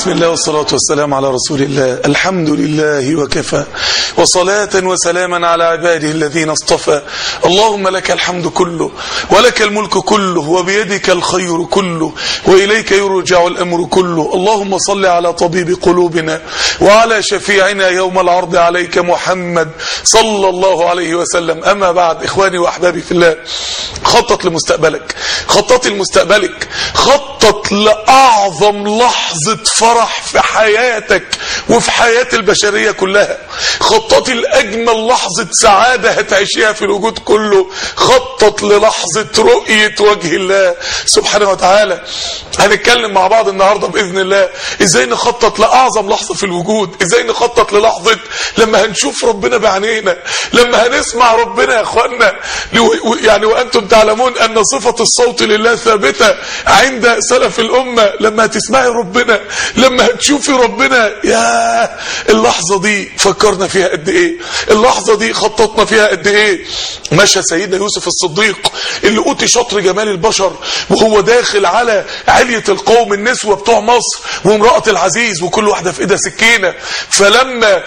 بسم الله والصلاة والسلام على رسول الله الحمد لله وكفى وصلاة وسلاما على عباده الذين اصطفى اللهم لك الحمد كله ولك الملك كله وبيدك الخير كله وإليك يرجع الأمر كله اللهم صل على طبيب قلوبنا وعلى شفيعنا يوم العرض عليك محمد صلى الله عليه وسلم أما بعد إخواني وأحبابي في الله خطط لمستقبلك خطط لمستقبلك خطط لأعظم لحظة فرح في حياتك وفي حياة البشرية كلها خطط لأجمل لحظة سعادة هتعيشيها في الوجود كله خطط للحظة رؤية وجه الله سبحانه وتعالى هنتكلم مع بعض النهاردة بإذن الله ازاي نخطط لأعظم لحظة في الوجود ازاي نخطط للحظة لما هنشوف ربنا بعينينا لما هنسمع ربنا يا اخوانا يعني وأنتم تعلمون أن صفة الصوت لله ثابتة عند سلف الأمة لما هتسمعي ربنا لما هتشوفي ربنا يا اللحظة دي فكرنا فيها قد ايه اللحظة دي خططنا فيها قد ايه مشى سيدنا يوسف الصديق اللي اوتي شطر جمال البشر وهو داخل على علية القوم النسوة بتوع مصر وامرأة العزيز وكل واحدة في ايدها سكينة فلما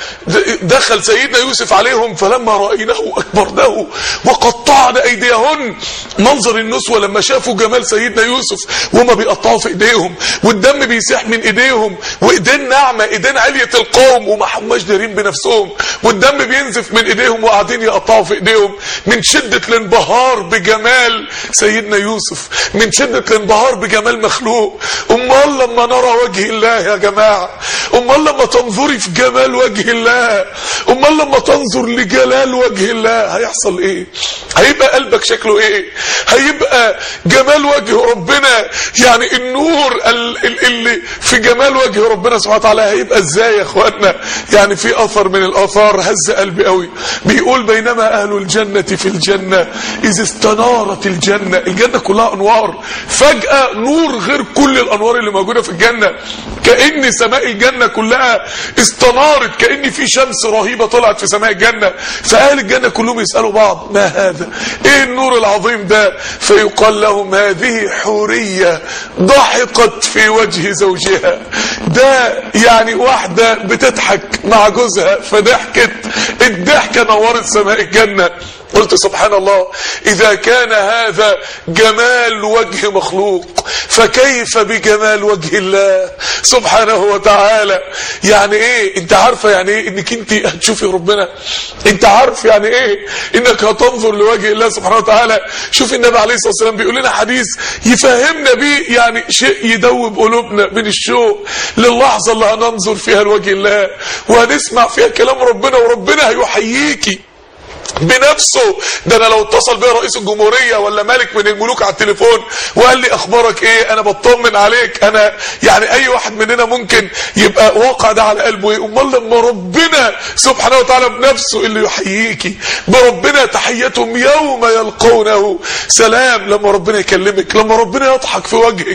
دخل سيدنا يوسف عليهم فلما رأيناه أكبرناه وقطعنا أيديهن منظر النسوة لما شافوا جمال سيدنا يوسف وهما بيقطعوا في ايديهم والدم بيسيح من ايديهم وايدين ناعمة ايدين علية القوم وما هماش دارين بنفسهم والدم بينزف من ايديهم وقاعدين يقطعوا في ايديهم من شدة الانبهار بجمال سيدنا يوسف من شدة الانبهار بجمال مخلوق امال لما نرى وجه الله يا جماعة امال لما تنظري في جمال وجه الله امال لما تنظر لجلال وجه الله هيحصل ايه هيبقى قلبك شكله ايه هيبقى جمال وجه ربنا يعني النور اللي في جمال وجه ربنا سبحانه وتعالى هيبقى ازاي يا اخواتنا يعني في اثر من الاثار هز قلبي قوي بيقول بينما اهل الجنة في الجنة اذ استنارت الجنة الجنة كلها انوار فجأة نور غير كل الانوار اللي موجودة في الجنة كأن سماء الجنة كلها استنارت كأن في شمس رهيبة طلعت في سماء الجنة فاهل الجنة كلهم يسألوا بعض ما هذا ايه النور العظيم ده فيقال لهم هذه حورية ضحكت في وجه زوجها ده يعني واحدة بتضحك مع جوزها فضحكت الضحكة نورت سماء الجنة قلت سبحان الله إذا كان هذا جمال وجه مخلوق فكيف بجمال وجه الله سبحانه وتعالى يعني ايه انت عارفة يعني ايه انك انت هتشوفي ربنا انت عارف يعني ايه انك هتنظر لوجه الله سبحانه وتعالى شوف النبي عليه الصلاة والسلام بيقول لنا حديث يفهمنا بيه يعني شيء يدوب قلوبنا من الشوق للحظة اللي هننظر فيها لوجه الله وهنسمع فيها كلام ربنا وربنا هيحييكي بنفسه ده انا لو اتصل بيا رئيس الجمهورية ولا ملك من الملوك على التليفون وقال لي اخبارك ايه انا بطمن عليك انا يعني اي واحد مننا ممكن يبقى واقع ده على قلبه ايه امال لما ربنا سبحانه وتعالى بنفسه اللي يحييكي بربنا تحيتهم يوم يلقونه سلام لما ربنا يكلمك لما ربنا يضحك في وجهك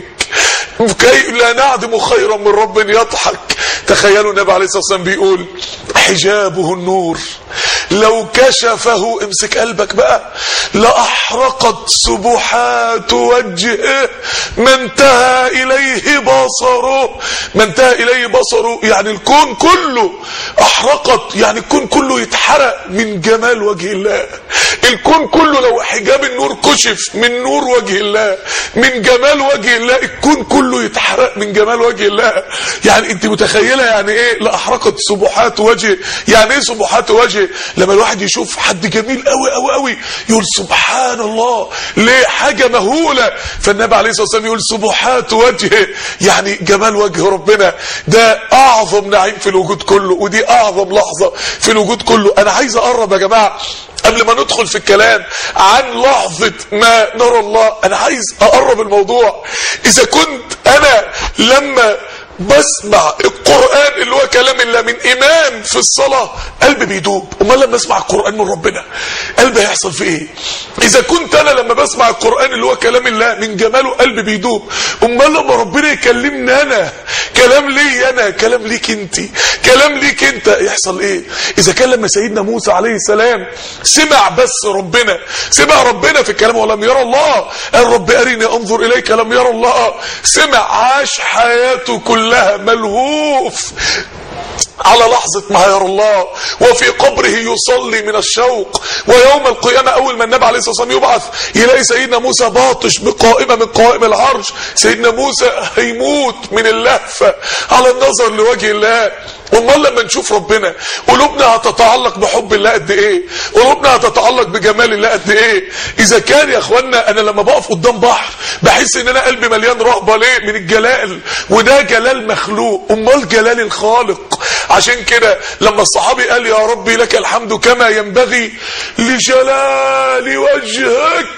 كي لا نعدم خيرا من رب يضحك تخيلوا النبي عليه الصلاة والسلام بيقول حجابه النور لو كشفه امسك قلبك بقى لأحرقت سبحات وجهه ما انتهى إليه بصره ما انتهى إليه بصره يعني الكون كله أحرقت يعني الكون كله يتحرق من جمال وجه الله الكون كله لو حجاب النور كشف من نور وجه الله من جمال وجه الله الكون كله يتحرق من جمال وجه الله يعني انت متخيلة يعني ايه لأحرقت سبحات وجه يعني ايه سبحات وجه لما الواحد يشوف حد جميل قوي قوي قوي يقول سبحان الله ليه حاجة مهولة فالنبي عليه الصلاة والسلام يقول سبحات وجهه يعني جمال وجه ربنا ده اعظم نعيم في الوجود كله ودي اعظم لحظة في الوجود كله انا عايز اقرب يا جماعة قبل ما ندخل في الكلام عن لحظة ما نرى الله انا عايز اقرب الموضوع اذا كنت انا لما بسمع القرآن اللي هو كلام الله من إمام في الصلاة قلبي بيدوب امال لما اسمع القرآن من ربنا قلبي هيحصل في ايه اذا كنت انا لما بسمع القرآن اللي هو كلام الله من جماله قلبي بيدوب امال لما ربنا يكلمني انا كلام لي انا كلام ليك انت كلام ليك انت يحصل ايه اذا كان لما سيدنا موسى عليه السلام سمع بس ربنا سمع ربنا في الكلام ولم يرى الله قال رب ارني انظر اليك لم يرى الله سمع عاش حياته كلها ملهوف على لحظة ما يرى الله وفي قبره يصلي من الشوق ويوم القيامة أول ما النبي عليه الصلاة والسلام يبعث يلاقي سيدنا موسى باطش بقائمة من قوائم العرش سيدنا موسى هيموت من اللهفة على النظر لوجه الله امال لما نشوف ربنا قلوبنا هتتعلق بحب الله قد ايه قلوبنا هتتعلق بجمال الله قد ايه اذا كان يا اخوانا انا لما بقف قدام بحر بحس ان انا قلبي مليان رهبه ليه من الجلال وده جلال مخلوق امال جلال الخالق عشان كده لما الصحابي قال يا ربي لك الحمد كما ينبغي لجلال وجهك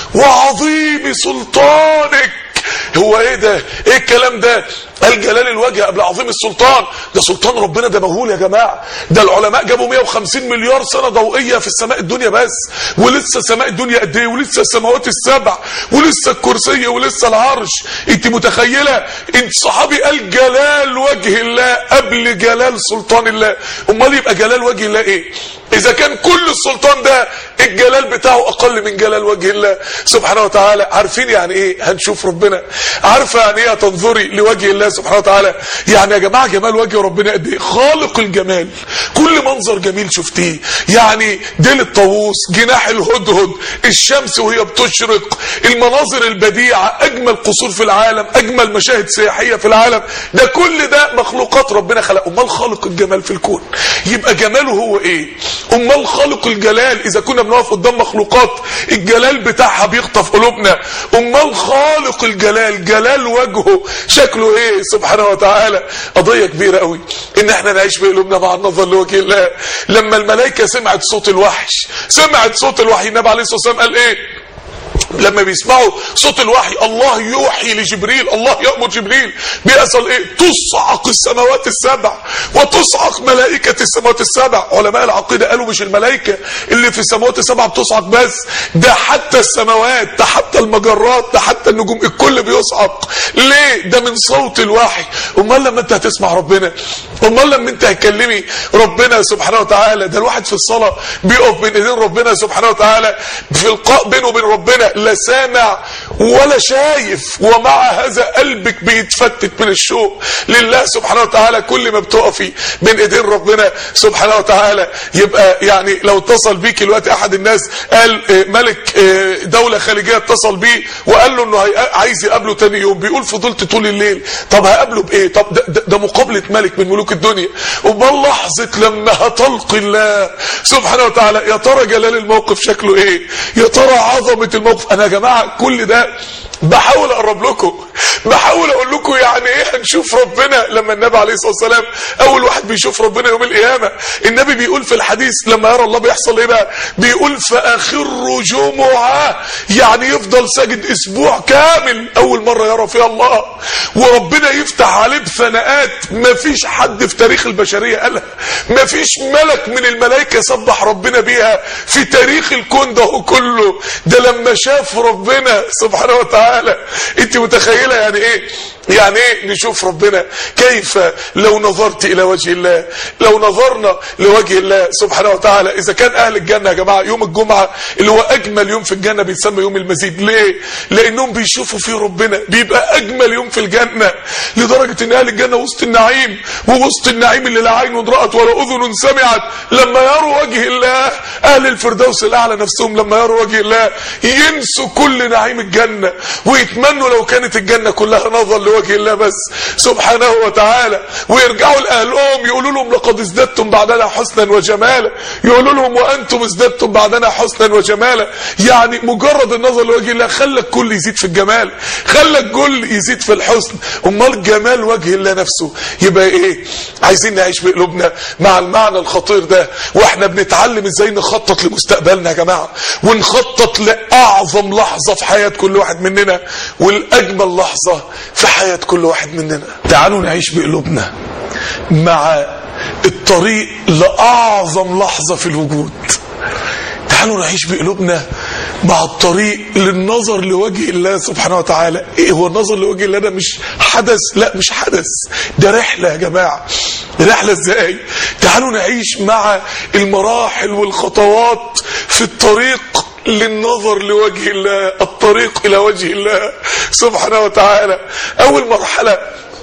وعظيم سلطانك هو ايه ده ايه الكلام ده قال جلال الوجه قبل عظيم السلطان ده سلطان ربنا ده مهول يا جماعه ده العلماء جابوا 150 مليار سنه ضوئيه في السماء الدنيا بس ولسه سماء الدنيا قد ايه ولسه السماوات السبع ولسه الكرسي ولسه العرش انت متخيله انت صحابي قال جلال وجه الله قبل جلال سلطان الله امال يبقى جلال وجه الله ايه اذا كان كل السلطان ده الجلال بتاعه اقل من جلال وجه الله سبحانه وتعالى عارفين يعني ايه هنشوف ربنا عارفه يعني ايه تنظري لوجه الله سبحانه وتعالى يعني يا جماعه جمال وجه ربنا قد ايه خالق الجمال كل منظر جميل شفتيه يعني ديل الطاووس جناح الهدهد الشمس وهي بتشرق المناظر البديعه اجمل قصور في العالم اجمل مشاهد سياحيه في العالم ده كل ده مخلوقات ربنا خلق امال خالق الجمال في الكون يبقى جماله هو ايه امال خالق الجلال اذا كنا بنقف قدام مخلوقات الجلال بتاعها بيخطف قلوبنا امال خالق الجلال جلال وجهه شكله ايه سبحانه وتعالى قضيه كبيره قوي ان احنا نعيش بقلوبنا مع النظر لوجه الله لما الملائكه سمعت صوت الوحش سمعت صوت الوحي النبي عليه الصلاه والسلام قال ايه لما بيسمعوا صوت الوحي الله يوحي لجبريل الله يأمر جبريل بيحصل ايه تصعق السماوات السبع وتصعق ملائكة السماوات السبع علماء العقيدة قالوا مش الملائكة اللي في السماوات السبع بتصعق بس ده حتى السماوات ده حتى المجرات ده حتى النجوم الكل بيصعق ليه ده من صوت الوحي امال لما انت هتسمع ربنا امال لما انت هتكلمي ربنا سبحانه وتعالى ده الواحد في الصلاة بيقف بين ايدين ربنا سبحانه وتعالى في القاء بينه وبين ربنا لا سامع ولا شايف ومع هذا قلبك بيتفتت من الشوق لله سبحانه وتعالى كل ما بتقفي بين ايدين ربنا سبحانه وتعالى يبقى يعني لو اتصل بيك الوقت احد الناس قال ملك دولة خليجية اتصل بيه وقال له انه عايز يقابله تاني يوم بيقول فضلت طول الليل طب هقابله بايه طب ده, ده, ده مقابلة ملك من ملوك الدنيا امال لحظة لما هتلقي الله سبحانه وتعالى يا ترى جلال الموقف شكله ايه يا ترى عظمة الموقف انا يا جماعة كل ده بحاول اقرب لكم بحاول اقول لكم يعني ايه هنشوف ربنا لما النبي عليه الصلاه والسلام اول واحد بيشوف ربنا يوم القيامه النبي بيقول في الحديث لما يرى الله بيحصل ايه بقى بيقول فاخر جمعه يعني يفضل ساجد اسبوع كامل اول مره يرى فيها الله وربنا يفتح عليه بثناءات ما فيش حد في تاريخ البشريه قالها ما فيش ملك من الملائكه سبح ربنا بيها في تاريخ الكون ده كله ده لما شاف ربنا سبحانه وتعالى انت متخيله يعني ايه يعني ايه نشوف ربنا كيف لو نظرت الى وجه الله لو نظرنا لوجه الله سبحانه وتعالى اذا كان اهل الجنه يا جماعه يوم الجمعه اللي هو اجمل يوم في الجنه بيتسمى يوم المزيد ليه لانهم بيشوفوا فيه ربنا بيبقى اجمل يوم في الجنه لدرجه ان اهل الجنه وسط النعيم ووسط النعيم اللي لا عين رات ولا اذن سمعت لما يروا وجه الله اهل الفردوس الاعلى نفسهم لما يروا وجه الله ينسوا كل نعيم الجنه ويتمنوا لو كانت الجنه كلها نظر لوجه الله بس سبحانه وتعالى ويرجعوا لاهلهم يقولوا لهم لقد ازددتم بعدنا حسنا وجمالا يقولوا لهم وانتم ازددتم بعدنا حسنا وجمالا يعني مجرد النظر لوجه الله خلى الكل يزيد في الجمال خلى الكل يزيد في الحسن امال جمال وجه الله نفسه يبقى ايه عايزين نعيش بقلوبنا مع المعنى الخطير ده واحنا بنتعلم ازاي نخطط لمستقبلنا يا جماعه ونخطط لاعظم لحظه في حياه كل واحد مننا والاجمل لحظه في حياه كل واحد مننا تعالوا نعيش بقلوبنا مع الطريق لاعظم لحظه في الوجود تعالوا نعيش بقلوبنا مع الطريق للنظر لوجه الله سبحانه وتعالى ايه هو النظر لوجه الله ده مش حدث لا مش حدث ده رحلة يا جماعة رحلة ازاي تعالوا نعيش مع المراحل والخطوات في الطريق للنظر لوجه الله الطريق الى وجه الله سبحانه وتعالى اول مرحلة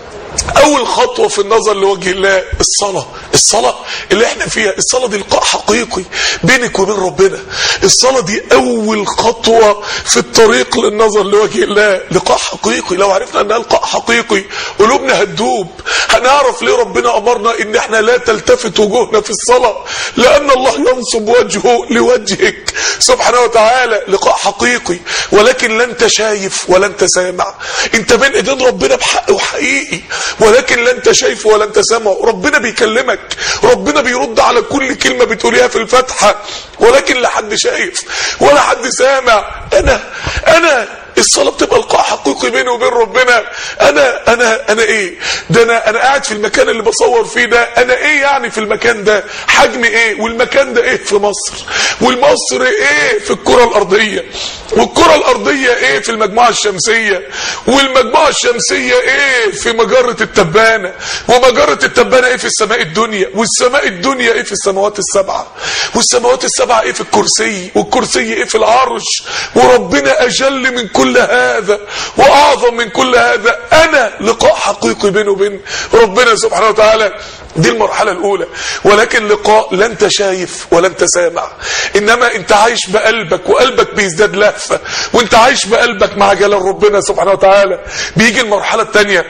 اول خطوة في النظر لوجه الله الصلاة الصلاة اللي احنا فيها الصلاة دي لقاء حقيقي بينك وبين ربنا الصلاة دي اول خطوة في الطريق للنظر لوجه الله لقاء حقيقي لو عرفنا انها لقاء حقيقي قلوبنا هتدوب هنعرف ليه ربنا امرنا ان احنا لا تلتفت وجوهنا في الصلاة لان الله ينصب وجهه لوجهك سبحانه وتعالى لقاء حقيقي ولكن لا انت شايف ولا انت سامع انت بين ايدين ربنا بحق وحقيقي ولكن لا انت شايفه ولا انت سامعه ربنا بيكلمك ربنا بيرد على كل كلمة بتقوليها في الفاتحة ولكن لا حد شايف ولا حد سامع انا انا الصلاه بتبقى لقاء حقيقي بيني وبين ربنا انا انا انا ايه ده انا انا قاعد في المكان اللي بصور فيه ده انا ايه يعني في المكان ده حجمي ايه والمكان ده ايه في مصر والمصر ايه في الكره الارضيه والكره الارضيه ايه في المجموعه الشمسيه والمجموعه الشمسيه ايه في مجره التبانه ومجره التبانه ايه في السماء الدنيا والسماء الدنيا ايه في السماوات السبعه والسماوات السبعه ايه في الكرسي والكرسي ايه في العرش وربنا اجل من كل كل هذا واعظم من كل هذا انا لقاء حقيقي بينه وبين ربنا سبحانه وتعالى دي المرحلة الأولى ولكن لقاء لا أنت شايف ولا أنت سامع إنما أنت عايش بقلبك وقلبك بيزداد لهفة وأنت عايش بقلبك مع جلال ربنا سبحانه وتعالى بيجي المرحلة الثانية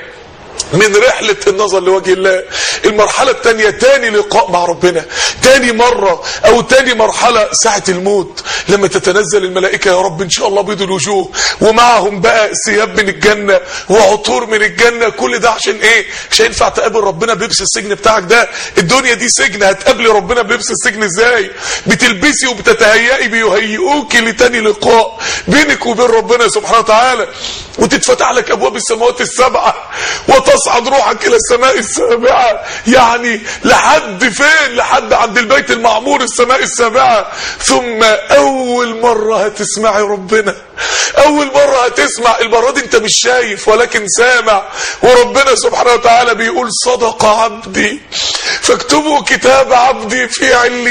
من رحلة النظر لوجه الله المرحلة التانية تاني لقاء مع ربنا تاني مرة او تاني مرحلة ساعة الموت لما تتنزل الملائكة يا رب ان شاء الله بيض الوجوه ومعهم بقى ثياب من الجنة وعطور من الجنة كل ده عشان ايه مش هينفع تقابل ربنا بلبس السجن بتاعك ده الدنيا دي سجن هتقابلي ربنا بلبس السجن ازاي بتلبسي وبتتهيئي بيهيئوك لتاني لقاء بينك وبين ربنا سبحانه وتعالى وتتفتح لك ابواب السماوات السبعة وتصعد روحك الى السماء السابعة يعني لحد فين لحد عند البيت المعمور السماء السابعة ثم اول مرة هتسمعي ربنا اول مرة هتسمع المرة دي انت مش شايف ولكن سامع وربنا سبحانه وتعالى بيقول صدق عبدي فاكتبوا كتاب عبدي في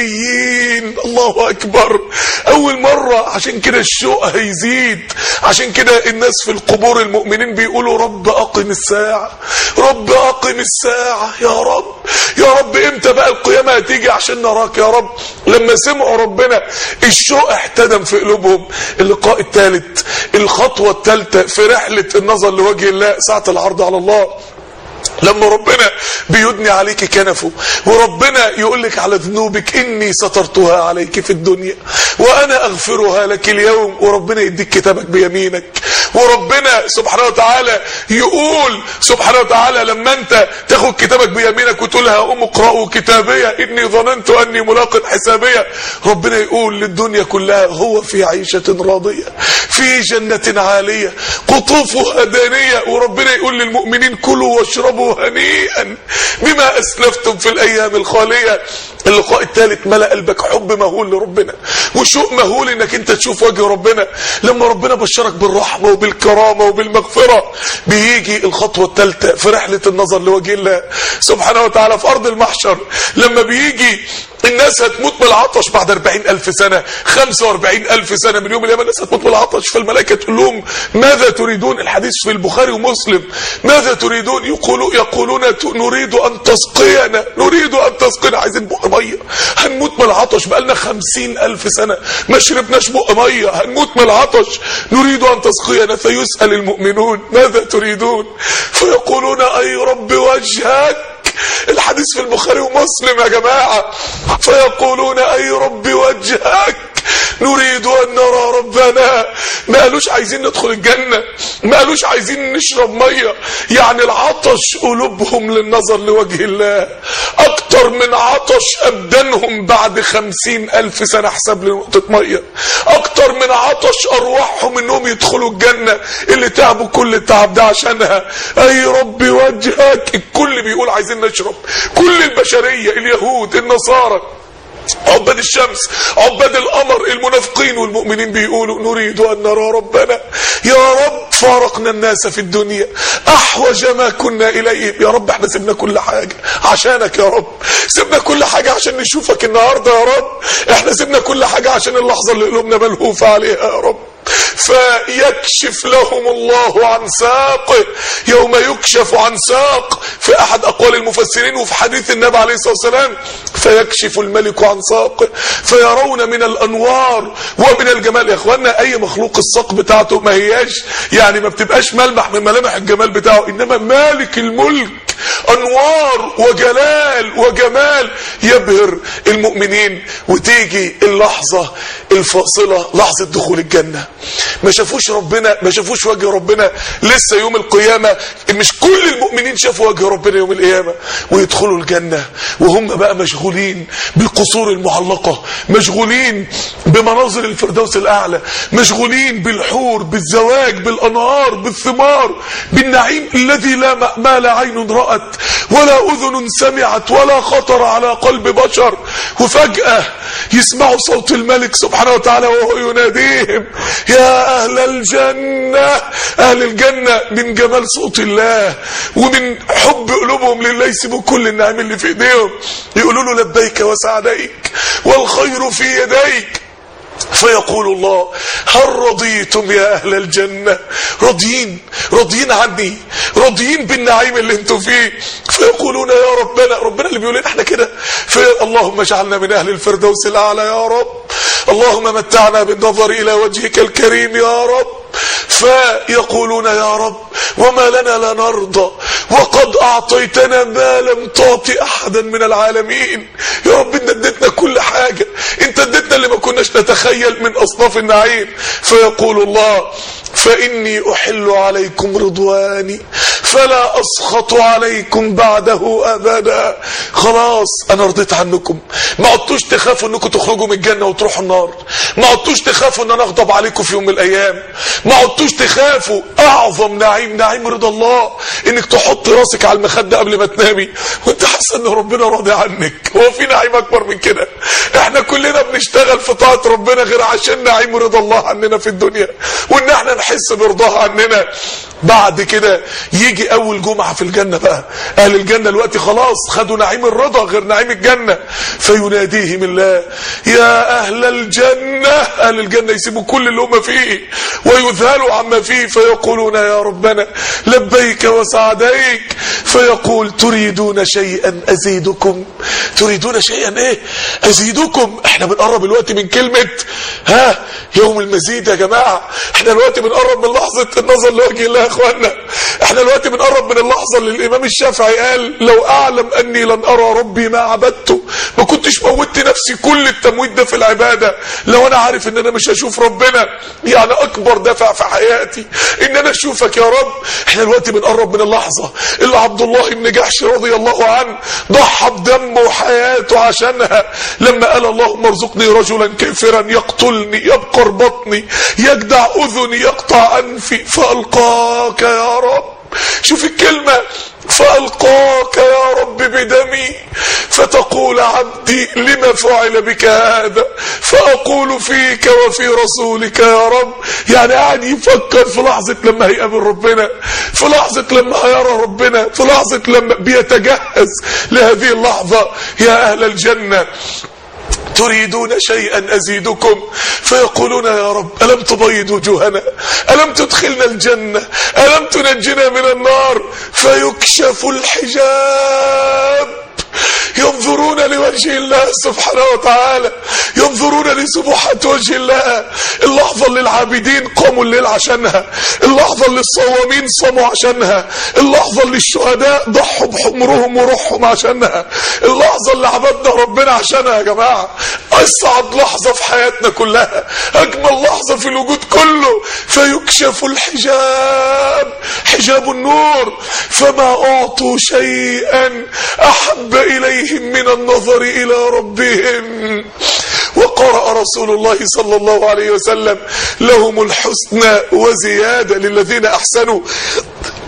عليين الله اكبر اول مرة عشان كده الشوق هيزيد عشان كده الناس في القبور المؤمنين بيقولوا رب اقم الساعة رب اقم الساعة يا رب يا رب امتى بقى القيامة هتيجي عشان نراك يا رب لما سمعوا ربنا الشوق احتدم في قلوبهم اللقاء الثالث الخطوة الثالثة في رحلة النظر لوجه الله ساعة العرض على الله لما ربنا بيدني عليك كنفه وربنا يقول لك على ذنوبك اني سترتها عليك في الدنيا وانا اغفرها لك اليوم وربنا يديك كتابك بيمينك وربنا سبحانه وتعالى يقول سبحانه وتعالى لما انت تاخد كتابك بيمينك وتقول هقوم اقرأوا كتابية اني ظننت اني ملاق حسابية ربنا يقول للدنيا كلها هو في عيشة راضية في جنة عالية قطوفها دانية وربنا يقول للمؤمنين كلوا واشربوا هنيئا بما اسلفتم في الايام الخالية اللقاء الثالث ملأ قلبك حب مهول لربنا وشوق مهول انك انت تشوف وجه ربنا لما ربنا بشرك بالرحمة وبالكرامة وبالمغفرة بيجي الخطوة الثالثة في رحلة النظر لوجه الله سبحانه وتعالى في ارض المحشر لما بيجي الناس هتموت من العطش بعد 40 ألف سنة 45 ألف سنة من يوم اليوم الناس هتموت من العطش فالملائكة تقول لهم ماذا تريدون الحديث في البخاري ومسلم ماذا تريدون يقولوا يقولون نريد أن تسقينا نريد أن تسقينا عايزين بق مية هنموت من العطش بقالنا 50 ألف سنة ما شربناش بق مية هنموت من العطش نريد أن تسقينا فيسأل المؤمنون ماذا تريدون فيقولون أي رب وجهك الحديث في البخاري ومسلم يا جماعة فيقولون أي رب وجهك نريد أن نرى ربنا ما قالوش عايزين ندخل الجنة ما قالوش عايزين نشرب مية يعني العطش قلوبهم للنظر لوجه الله أكتر من عطش أبدانهم بعد خمسين ألف سنة حساب لنقطة مية أكتر من عطش أرواحهم إنهم يدخلوا الجنة اللي تعبوا كل التعب ده عشانها أي رب وجهك الكل بيقول عايزين نشرب كل البشرية اليهود النصارى عباد الشمس عباد القمر المنافقين والمؤمنين بيقولوا نريد أن نرى ربنا يا رب فارقنا الناس في الدنيا أحوج ما كنا إليه يا رب احنا سيبنا كل حاجة عشانك يا رب سيبنا كل حاجة عشان نشوفك النهاردة يا رب احنا سيبنا كل حاجة عشان اللحظة اللي قلوبنا ملهوفة عليها يا رب فيكشف لهم الله عن ساقه يوم يكشف عن ساق في احد اقوال المفسرين وفي حديث النبي عليه الصلاه والسلام فيكشف الملك عن ساقه فيرون من الانوار ومن الجمال يا اخوانا اي مخلوق الساق بتاعته ما هياش يعني ما بتبقاش ملمح من ملامح الجمال بتاعه انما مالك الملك انوار وجلال وجمال يبهر المؤمنين وتيجي اللحظه الفاصله لحظه دخول الجنه ما شافوش ربنا ما شافوش وجه ربنا لسه يوم القيامه مش كل المؤمنين شافوا وجه ربنا يوم القيامه ويدخلوا الجنه وهم بقى مشغولين بالقصور المعلقه مشغولين بمناظر الفردوس الاعلى مشغولين بالحور بالزواج بالانهار بالثمار بالنعيم الذي لا ما لا عين رأت ولا اذن سمعت ولا خطر على قلب بشر وفجاه يسمعوا صوت الملك سبحانه وتعالى وهو يناديهم يا أهل الجنة أهل الجنة من جمال صوت الله ومن حب قلوبهم لله يسيبوا كل النعم اللي في ايديهم يقولوا له لبيك وسعديك والخير في يديك فيقول الله هل رضيتم يا أهل الجنة راضيين راضيين عني راضيين بالنعيم اللي انتم فيه فيقولون يا ربنا ربنا اللي بيقول لنا احنا كده اللهم اجعلنا من أهل الفردوس الأعلى يا رب اللهم متعنا بالنظر إلى وجهك الكريم يا رب فيقولون يا رب وما لنا لا نرضى وقد أعطيتنا ما لم تعطي أحدا من العالمين يا رب انت اديتنا كل حاجة انت اديتنا اللي ما كناش نتخيل من أصناف النعيم فيقول الله فإني أحل عليكم رضواني فلا أسخط عليكم بعده أبدا خلاص أنا رضيت عنكم ما عدتوش تخافوا أنكم تخرجوا من الجنة وتروحوا النار ما عدتوش تخافوا أن أنا أغضب عليكم في يوم من الأيام ما عدتوش تخافوا أعظم نعيم نعيم رضا الله إنك تحط راسك على المخدة قبل ما تنامي وأنت حاسة أن ربنا راضي عنك هو في نعيم أكبر من كده إحنا كلنا بنشتغل في طاعة ربنا غير عشان نعيم رضا الله عننا في الدنيا وإن إحنا نحس برضاه عننا بعد كده يجي اول جمعة في الجنة بقى اهل الجنة الوقت خلاص خدوا نعيم الرضا غير نعيم الجنة فيناديهم الله يا اهل الجنة اهل الجنة يسيبوا كل اللي هم فيه ويذهلوا عما فيه فيقولون يا ربنا لبيك وسعديك فيقول تريدون شيئا ازيدكم تريدون شيئا ايه ازيدكم احنا بنقرب الوقت من كلمة ها يوم المزيد يا جماعة احنا الوقت بنقرب من لحظة النظر لوجه الله يا اخوانا احنا الوقت بنقرب من اللحظة اللي الامام الشافعي قال لو اعلم اني لن ارى ربي ما عبدته ما كنتش موتت نفسي كل التمويت ده في العبادة لو انا عارف ان انا مش هشوف ربنا يعني اكبر دافع في حياتي ان انا اشوفك يا رب احنا الوقت بنقرب من اللحظة اللي عبد الله بن جحش رضي الله عنه ضحى بدمه وحياته عشانها لما قال اللهم ارزقني رجلا كافرا يقتلني يبقر بطني يجدع اذني يقطع انفي فالقاك يا رب شوف الكلمة فألقاك يا رب بدمي فتقول عبدي لما فعل بك هذا فأقول فيك وفي رسولك يا رب يعني قاعد يفكر في لحظة لما هيقابل ربنا في لحظة لما هيرى ربنا في لحظة لما بيتجهز لهذه اللحظة يا أهل الجنة تريدون شيئا أزيدكم فيقولون يا رب ألم تبيض وجوهنا ألم تدخلنا الجنة ألم تنجنا من النار فيكشف الحجاب ينظرون لوجه الله سبحانه وتعالى ينظرون لسبحة وجه الله اللحظة اللي العابدين قاموا الليل عشانها اللحظة اللي الصوامين صاموا عشانها اللحظة اللي الشهداء ضحوا بحمرهم وروحهم عشانها اللحظة اللي عبدنا ربنا عشانها يا جماعة أسعد لحظة في حياتنا كلها أجمل لحظة في الوجود كله فيكشف الحجاب حجاب النور فما أعطوا شيئا أحب إليهم من النظر إلى ربهم وقرأ رسول الله صلى الله عليه وسلم لهم الحسنى وزيادة للذين أحسنوا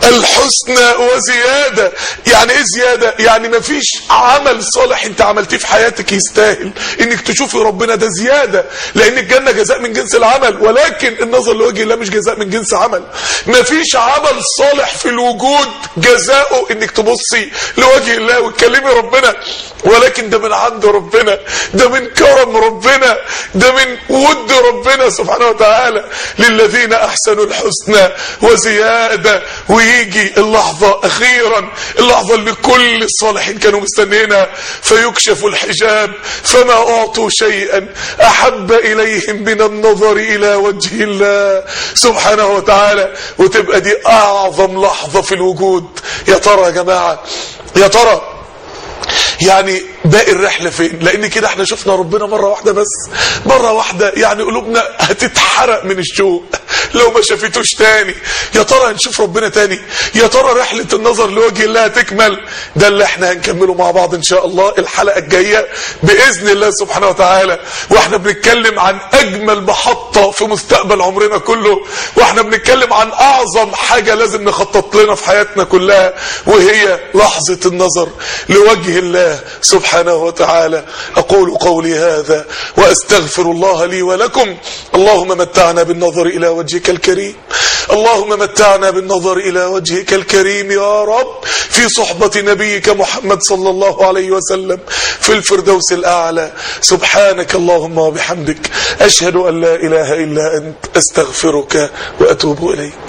الحسنى وزيادة يعني ايه زيادة يعني مفيش عمل صالح انت عملتيه في حياتك يستاهل انك تشوفي ربنا ده زيادة لان الجنة جزاء من جنس العمل ولكن النظر لوجه الله مش جزاء من جنس عمل مفيش عمل صالح في الوجود جزاؤه انك تبصي لوجه الله وتكلمي ربنا ولكن ده من عند ربنا ده من كرم ربنا ده من ود ربنا سبحانه وتعالى للذين احسنوا الحسنى وزيادة ويجي اللحظة اخيرا اللحظة اللي كل الصالحين كانوا مستنينها فيكشف الحجاب فما اعطوا شيئا احب اليهم من النظر الى وجه الله سبحانه وتعالى وتبقى دي اعظم لحظة في الوجود يا ترى يا جماعة يا ترى يعني باقي الرحلة فين لان كده احنا شفنا ربنا مرة واحدة بس مرة واحدة يعني قلوبنا هتتحرق من الشوق لو ما شافتوش تاني يا ترى هنشوف ربنا تاني يا ترى رحلة النظر لوجه الله هتكمل ده اللي احنا هنكمله مع بعض ان شاء الله الحلقة الجاية بإذن الله سبحانه وتعالى واحنا بنتكلم عن اجمل محطة في مستقبل عمرنا كله واحنا بنتكلم عن اعظم حاجة لازم نخطط لنا في حياتنا كلها وهي لحظة النظر لوجه الله سبحانه وتعالى أقول قولي هذا وأستغفر الله لي ولكم اللهم متعنا بالنظر إلى وجهك الكريم اللهم متعنا بالنظر إلى وجهك الكريم يا رب في صحبة نبيك محمد صلى الله عليه وسلم في الفردوس الأعلى سبحانك اللهم وبحمدك أشهد أن لا إله إلا أنت أستغفرك وأتوب إليك